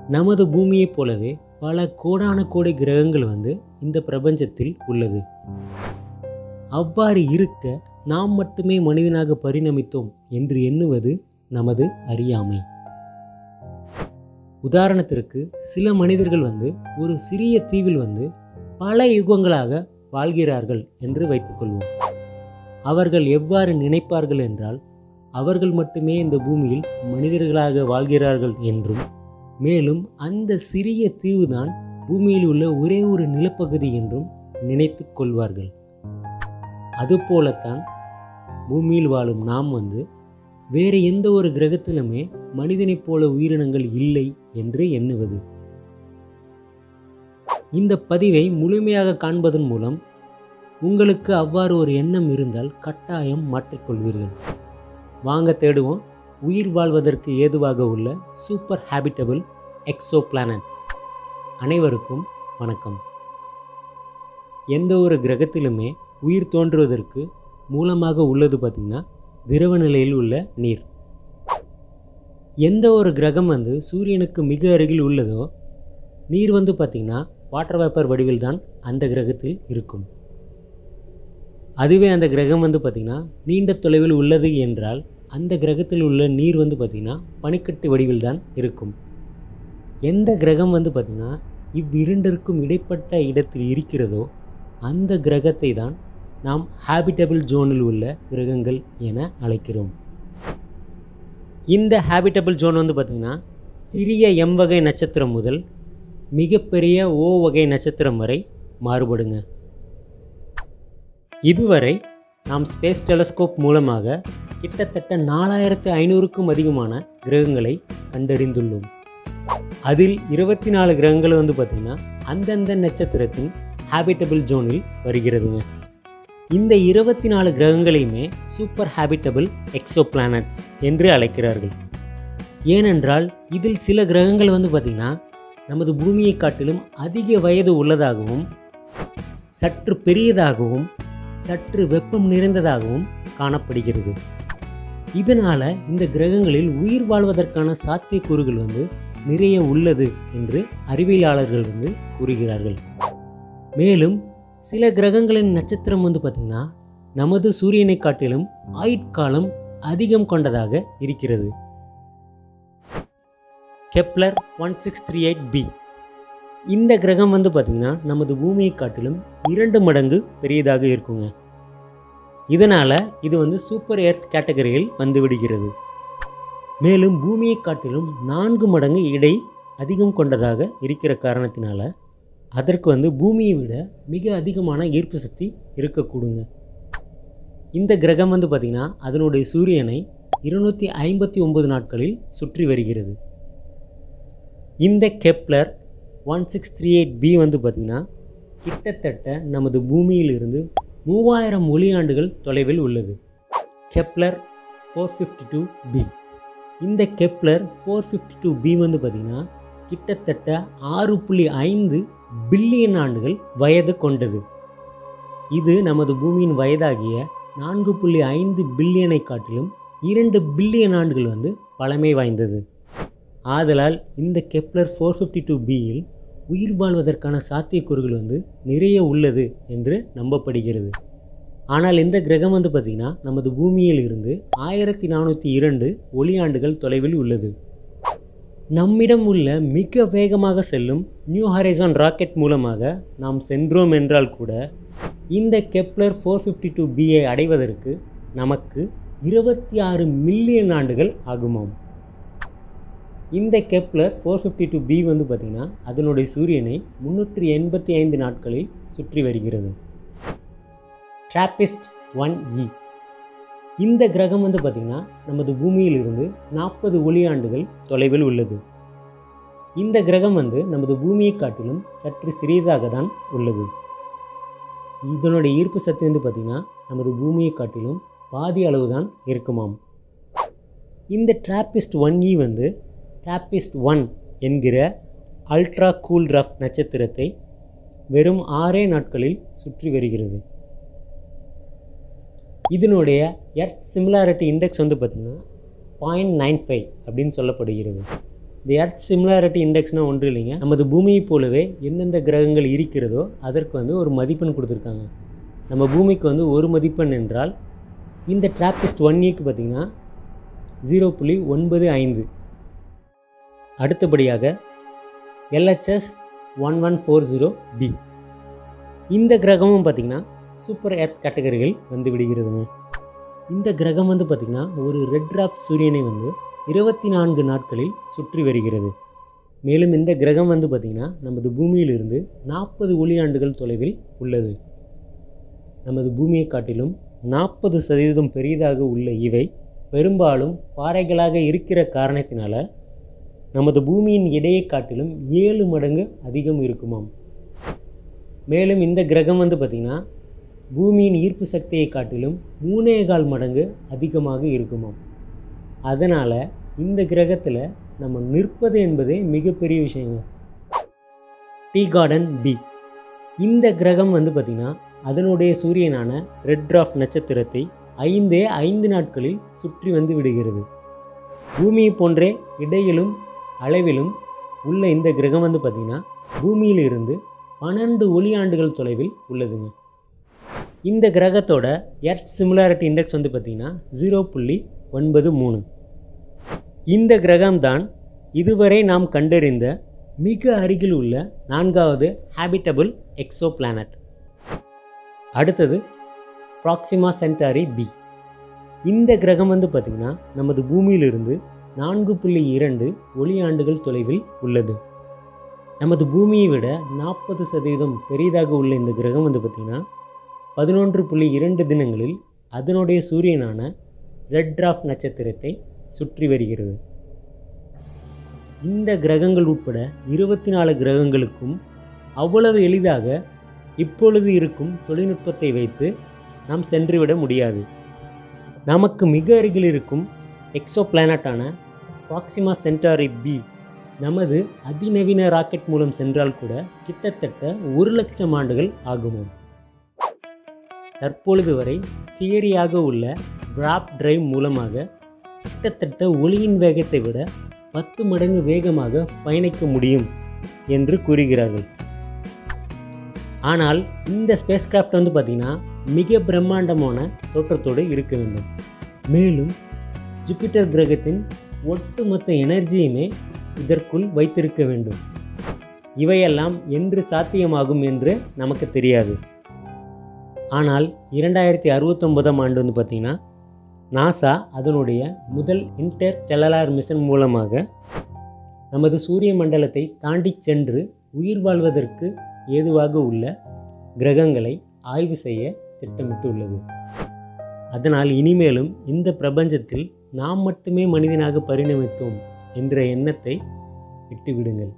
நமது பூமியைப் போலவே பல கோடான கோடி கிரகங்கள் வந்து இந்த பிரபஞ்சத்தில் உள்ளது அவ்வாறு இருக்க நாம் மட்டுமே மனிதனாக பரிணமித்தோம் என்று எண்ணுவது நமது அறியாமை உதாரணத்திற்கு சில மனிதர்கள் வந்து ஒரு சிறிய தீவில் வந்து பல யுகங்களாக வாழ்கிறார்கள் என்று வைத்துக்கொள்வோம் அவர்கள் எவ்வாறு நினைப்பார்கள் என்றால் அவர்கள் மட்டுமே இந்த பூமியில் மனிதர்களாக வாழ்கிறார்கள் என்றும் மேலும் அந்த சிறிய தீவுதான் பூமியில் உள்ள ஒரே ஒரு நிலப்பகுதி என்றும் நினைத்து கொள்வார்கள் அதுபோலத்தான் பூமியில் வாழும் நாம் வந்து வேறு எந்த ஒரு கிரகத்திலுமே மனிதனைப் போல உயிரினங்கள் இல்லை என்று எண்ணுவது இந்த பதிவை முழுமையாக காண்பதன் மூலம் உங்களுக்கு அவ்வாறு ஒரு எண்ணம் இருந்தால் கட்டாயம் மாற்றிக்கொள்வீர்கள் வாங்க தேடுவோம் உயிர் வாழ்வதற்கு ஏதுவாக உள்ள சூப்பர் ஹேபிட்டபிள் எக்ஸோ பிளானட் அனைவருக்கும் வணக்கம் எந்த ஒரு கிரகத்திலுமே உயிர் தோன்றுவதற்கு மூலமாக உள்ளது பார்த்திங்கன்னா திரவ நிலையில் உள்ள நீர் எந்த ஒரு கிரகம் வந்து சூரியனுக்கு மிக அருகில் உள்ளதோ நீர் வந்து பார்த்திங்கன்னா வாட்டர் வேப்பர் வடிவில் தான் அந்த கிரகத்தில் இருக்கும் அதுவே அந்த கிரகம் வந்து பார்த்திங்கன்னா நீண்ட தொலைவில் உள்ளது என்றால் அந்த கிரகத்தில் உள்ள நீர் வந்து பார்த்திங்கன்னா பனிக்கட்டு வடிவில் தான் இருக்கும் எந்த கிரகம் வந்து பார்த்திங்கன்னா இவ்விரண்டிற்கும் இடைப்பட்ட இடத்தில் இருக்கிறதோ அந்த கிரகத்தை தான் நாம் ஹேபிட்டபிள் ஜோனில் உள்ள கிரகங்கள் என அழைக்கிறோம் இந்த ஹேபிட்டபிள் ஜோன் வந்து பார்த்திங்கன்னா சிறிய எம் வகை நட்சத்திரம் முதல் மிகப்பெரிய ஓ வகை நட்சத்திரம் வரை மாறுபடுங்க இதுவரை நாம் ஸ்பேஸ் டெலஸ்கோப் மூலமாக கிட்டத்தட்ட நாலாயிரத்து ஐநூறுக்கும் அதிகமான கிரகங்களை கண்டறிந்துள்ளோம் அதில் இருபத்தி நாலு கிரகங்கள் வந்து பார்த்திங்கன்னா அந்தந்த நட்சத்திரத்தின் ஹேபிட்டபிள் ஜோனில் வருகிறதுங்க இந்த இருபத்தி நாலு கிரகங்களையுமே சூப்பர் ஹேபிட்டபிள் எக்ஸோ பிளானட்ஸ் என்று அழைக்கிறார்கள் ஏனென்றால் இதில் சில கிரகங்கள் வந்து பார்த்திங்கன்னா நமது பூமியை காட்டிலும் அதிக வயது உள்ளதாகவும் சற்று பெரியதாகவும் சற்று வெப்பம் நிறைந்ததாகவும் காணப்படுகிறது இதனால் இந்த கிரகங்களில் உயிர் வாழ்வதற்கான சாத்தியக்கூறுகள் வந்து நிறைய உள்ளது என்று அறிவியலாளர்கள் வந்து கூறுகிறார்கள் மேலும் சில கிரகங்களின் நட்சத்திரம் வந்து பார்த்திங்கன்னா நமது சூரியனை காட்டிலும் ஆயுட்காலம் அதிகம் கொண்டதாக இருக்கிறது Kepler one six three eight B இந்த கிரகம் வந்து பார்த்திங்கன்னா நமது பூமியை காட்டிலும் இரண்டு மடங்கு பெரியதாக இருக்குங்க இதனால் இது வந்து சூப்பர் எர்த் கேட்டகரியில் வந்து விடுகிறது மேலும் பூமியை காட்டிலும் நான்கு மடங்கு இடை அதிகம் கொண்டதாக இருக்கிற காரணத்தினால அதற்கு வந்து பூமியை விட மிக அதிகமான ஈர்ப்பு சக்தி இருக்கக்கூடுங்க இந்த கிரகம் வந்து பார்த்திங்கன்னா அதனுடைய சூரியனை இருநூற்றி ஐம்பத்தி ஒம்பது நாட்களில் சுற்றி வருகிறது இந்த Kepler one six three eight B வந்து பார்த்திங்கன்னா கிட்டத்தட்ட நமது பூமியிலிருந்து மூவாயிரம் ஒளியாண்டுகள் தொலைவில் உள்ளது Kepler four fifty two B இந்த Kepler four fifty two B வந்து பார்த்திங்கன்னா கிட்டத்தட்ட ஆறு புள்ளி ஐந்து பில்லியன் ஆண்டுகள் வயது கொண்டது இது நமது பூமியின் வயதாகிய நான்கு புள்ளி ஐந்து பில்லியனை காட்டிலும் இரண்டு பில்லியன் ஆண்டுகள் வந்து பழமை வாய்ந்தது ஆதலால் இந்த கெப்லர் ஃபோர் ஃபிஃப்டி டூ பியில் உயிர் வாழ்வதற்கான சாத்தியக்கூறுகள் வந்து நிறைய உள்ளது என்று நம்பப்படுகிறது ஆனால் இந்த கிரகம் வந்து பார்த்திங்கன்னா நமது பூமியில் இருந்து ஆயிரத்தி நானூற்றி இரண்டு ஒளியாண்டுகள் தொலைவில் உள்ளது நம்மிடம் உள்ள மிக வேகமாக செல்லும் நியூ ஹரைசான் ராக்கெட் மூலமாக நாம் சென்றோம் என்றால் கூட இந்த கெப்லர் ஃபோர் ஃபிஃப்டி டூ பியை அடைவதற்கு நமக்கு இருபத்தி ஆறு மில்லியன் ஆண்டுகள் ஆகுமாம் இந்த Kepler four fifty two B வந்து பார்த்திங்கன்னா அதனுடைய சூரியனை முந்நூற்றி எண்பத்தி ஐந்து நாட்களில் சுற்றி வருகிறது ட்ராப்பிஸ்ட் ஒன் இ இந்த கிரகம் வந்து பார்த்திங்கன்னா நமது பூமியிலிருந்து நாற்பது ஒளியாண்டுகள் தொலைவில் உள்ளது இந்த கிரகம் வந்து நமது பூமியை காட்டிலும் சற்று சிறியதாக தான் உள்ளது இதனுடைய ஈர்ப்பு சக்தி வந்து பார்த்திங்கன்னா நமது பூமியை காட்டிலும் பாதி அளவு தான் இருக்குமாம் இந்த ட்ராப்பிஸ்ட் ஒன் இ வந்து ட்ராப்பிஸ்ட் ஒன் என்கிற அல்ட்ரா கூல் ரஃப் நட்சத்திரத்தை வெறும் ஆறே நாட்களில் சுற்றி வருகிறது இதனுடைய எர்த் சிமிலாரிட்டி இண்டெக்ஸ் வந்து பார்த்திங்கன்னா பாயிண்ட் நைன் ஃபைவ் அப்படின்னு சொல்லப்படுகிறது இந்த எர்த் சிமிலாரிட்டி இண்டெக்ஸ்னால் ஒன்றும் இல்லைங்க நமது பூமியைப் போலவே எந்தெந்த கிரகங்கள் இருக்கிறதோ அதற்கு வந்து ஒரு மதிப்பெண் கொடுத்துருக்காங்க நம்ம பூமிக்கு வந்து ஒரு மதிப்பெண் என்றால் இந்த ட்ராப்பிஸ்ட் ஒன் ஏக்கு பார்த்திங்கன்னா ஜீரோ புள்ளி ஒன்பது ஐந்து அடுத்தபடியாக LHS one one four zero B இந்த கிரகமும் பார்த்திங்கன்னா சூப்பர் எர்த் கேட்டகரிகள் வந்து விடுகிறதுங்க இந்த கிரகம் வந்து பார்த்திங்கன்னா ஒரு ரெட் டிராப் சூரியனை வந்து இருபத்தி நான்கு நாட்களில் சுற்றி வருகிறது மேலும் இந்த கிரகம் வந்து பார்த்திங்கன்னா நமது பூமியிலிருந்து நாற்பது ஒளியாண்டுகள் தொலைவில் உள்ளது நமது பூமியை காட்டிலும் நாற்பது சதவீதம் பெரியதாக உள்ள இவை பெரும்பாலும் பாறைகளாக இருக்கிற காரணத்தினால நமது பூமியின் எடையை காட்டிலும் ஏழு மடங்கு அதிகம் இருக்குமாம் மேலும் இந்த கிரகம் வந்து பார்த்திங்கன்னா பூமியின் ஈர்ப்பு சக்தியை காட்டிலும் மூணே கால் மடங்கு அதிகமாக இருக்குமாம் அதனால் இந்த கிரகத்தில் நம்ம நிற்பது என்பதே மிகப்பெரிய விஷயங்க டீ கார்டன் பி இந்த கிரகம் வந்து பார்த்திங்கன்னா அதனுடைய சூரியனான ரெட் டிராஃப் நட்சத்திரத்தை ஐந்தே ஐந்து நாட்களில் சுற்றி வந்து விடுகிறது பூமியை போன்றே இடையிலும் அளவிலும் உள்ள இந்த கிரகம் வந்து பார்த்திங்கன்னா பூமியிலிருந்து பன்னெண்டு ஒளியாண்டுகள் தொலைவில் உள்ளதுங்க இந்த கிரகத்தோட எர்த் சிமிலாரிட்டி இண்டெக்ஸ் வந்து பார்த்திங்கன்னா ஜீரோ புள்ளி ஒன்பது மூணு இந்த கிரகம்தான் இதுவரை நாம் கண்டறிந்த மிக அருகில் உள்ள நான்காவது ஹேபிட்டபிள் எக்ஸோ பிளானட் அடுத்தது ப்ராக்சிமா சென்டாரி பி இந்த கிரகம் வந்து பார்த்திங்கன்னா நமது பூமியிலிருந்து நான்கு புள்ளி இரண்டு ஒளியாண்டுகள் தொலைவில் உள்ளது நமது பூமியை விட நாற்பது சதவீதம் பெரிதாக உள்ள இந்த கிரகம் வந்து பார்த்திங்கன்னா பதினொன்று புள்ளி இரண்டு தினங்களில் அதனுடைய சூரியனான ரெட் டிராஃப் நட்சத்திரத்தை சுற்றி வருகிறது இந்த கிரகங்கள் உட்பட இருபத்தி நாலு கிரகங்களுக்கும் அவ்வளவு எளிதாக இப்பொழுது இருக்கும் தொழில்நுட்பத்தை வைத்து நாம் சென்றுவிட முடியாது நமக்கு மிக அருகில் இருக்கும் எக்ஸோ பிளானட்டான ப்ராக்சிமா சென்டாரி பி நமது அதிநவீன ராக்கெட் மூலம் சென்றால் கூட கிட்டத்தட்ட ஒரு லட்சம் ஆண்டுகள் ஆகுமாம் தற்பொழுது வரை தியரியாக உள்ள டிராப் டிரைவ் மூலமாக கிட்டத்தட்ட ஒளியின் வேகத்தை விட பத்து மடங்கு வேகமாக பயணிக்க முடியும் என்று கூறுகிறார்கள் ஆனால் இந்த ஸ்பேஸ் கிராஃப்ட் வந்து பார்த்திங்கன்னா மிக பிரம்மாண்டமான தோற்றத்தோடு இருக்க வேண்டும் மேலும் ஜூபிட்டர் கிரகத்தின் ஒட்டுமொத்த எனர்ஜியுமே இதற்குள் வைத்திருக்க வேண்டும் இவையெல்லாம் என்று சாத்தியமாகும் என்று நமக்கு தெரியாது ஆனால் இரண்டாயிரத்தி அறுபத்தொம்போதாம் ஆண்டு வந்து பார்த்திங்கன்னா நாசா அதனுடைய முதல் இன்டர் ஸ்டெல்லலார் மிஷன் மூலமாக நமது சூரிய மண்டலத்தை தாண்டி சென்று உயிர் வாழ்வதற்கு ஏதுவாக உள்ள கிரகங்களை ஆய்வு செய்ய திட்டமிட்டுள்ளது அதனால் இனிமேலும் இந்த பிரபஞ்சத்தில் நாம் மட்டுமே மனிதனாக பரிணமித்தோம் என்ற எண்ணத்தை விட்டுவிடுங்கள்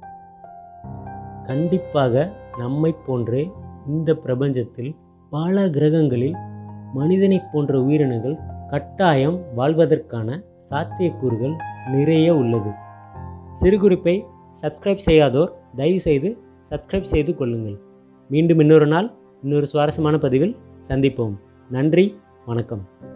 கண்டிப்பாக நம்மை போன்றே இந்த பிரபஞ்சத்தில் பல கிரகங்களில் மனிதனைப் போன்ற உயிரினங்கள் கட்டாயம் வாழ்வதற்கான சாத்தியக்கூறுகள் நிறைய உள்ளது சிறுகுறிப்பை சப்ஸ்கிரைப் செய்யாதோர் தயவுசெய்து சப்ஸ்கிரைப் செய்து கொள்ளுங்கள் மீண்டும் இன்னொரு நாள் இன்னொரு சுவாரஸ்யமான பதிவில் சந்திப்போம் நன்றி வணக்கம்